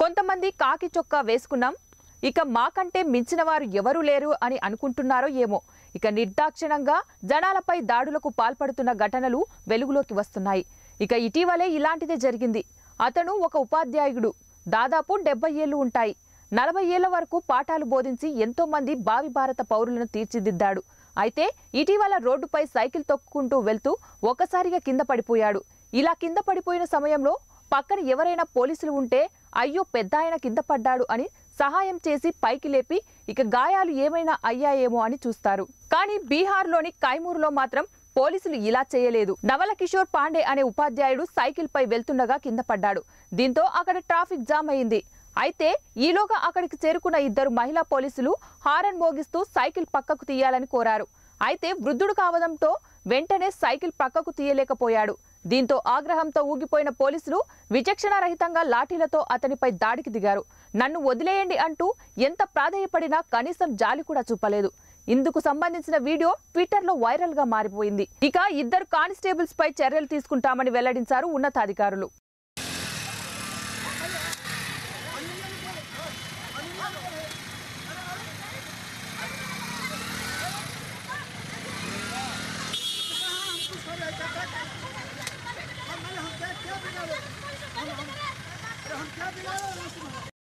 కొంతమంది కాకి చొక్కా వేసుకున్నాం ఇక మాకంటే మించిన వారు ఎవరూ లేరు అని అనుకుంటున్నారో ఏమో ఇక నిర్దాక్షిణంగా జనాలపై దాడులకు పాల్పడుతున్న ఘటనలు వెలుగులోకి వస్తున్నాయి ఇక ఇటీవలే ఇలాంటిదే జరిగింది అతను ఒక ఉపాధ్యాయుడు దాదాపు డెబ్బై ఏళ్లు ఉంటాయి నలభై ఏళ్ల వరకు పాఠాలు బోధించి ఎంతో మంది భావి భారత పౌరులను తీర్చిదిద్దాడు అయితే ఇటీవల రోడ్డుపై సైకిల్ తొక్కుకుంటూ వెళ్తూ ఒక్కసారిగా కింద పడిపోయాడు ఇలా కింద పడిపోయిన సమయంలో పక్కన ఎవరైనా పోలీసులు ఉంటే అయ్యో పెద్ద ఆయన కింద పడ్డాడు అని సహాయం చేసి పైకి లేపి ఇక గాయాలు ఏమైనా అయ్యాయేమో అని చూస్తారు కానీ బీహార్లోని కైమూరులో మాత్రం పోలీసులు ఇలా చేయలేదు నవల కిషోర్ పాండే అనే ఉపాధ్యాయుడు సైకిల్ పై వెళ్తుండగా కింద పడ్డాడు దీంతో అక్కడ ట్రాఫిక్ జామ్ అయింది అయితే ఈలోగా అక్కడికి చేరుకున్న ఇద్దరు మహిళా పోలీసులు హారన్ మోగిస్తూ సైకిల్ పక్కకు తీయాలని కోరారు అయితే వృద్ధుడు కావడంతో వెంటనే సైకిల్ పక్కకు తీయలేకపోయాడు దీంతో ఆగ్రహంతో ఊగిపోయిన పోలీసులు విచక్షణారహితంగా లాఠీలతో అతనిపై దాడికి దిగారు నన్ను వదిలేయండి అంటూ ఎంత ప్రాధేయపడినా కనీసం జాలి కూడా చూపలేదు ఇందుకు సంబంధించిన వీడియో ట్విట్టర్ లో వైరల్ గా మారిపోయింది ఇక ఇద్దరు కానిస్టేబుల్స్ పై చర్యలు తీసుకుంటామని వెల్లడించారు ఉన్నతాధికారులు हम क्या बिगाड़े हम क्या बिगाड़े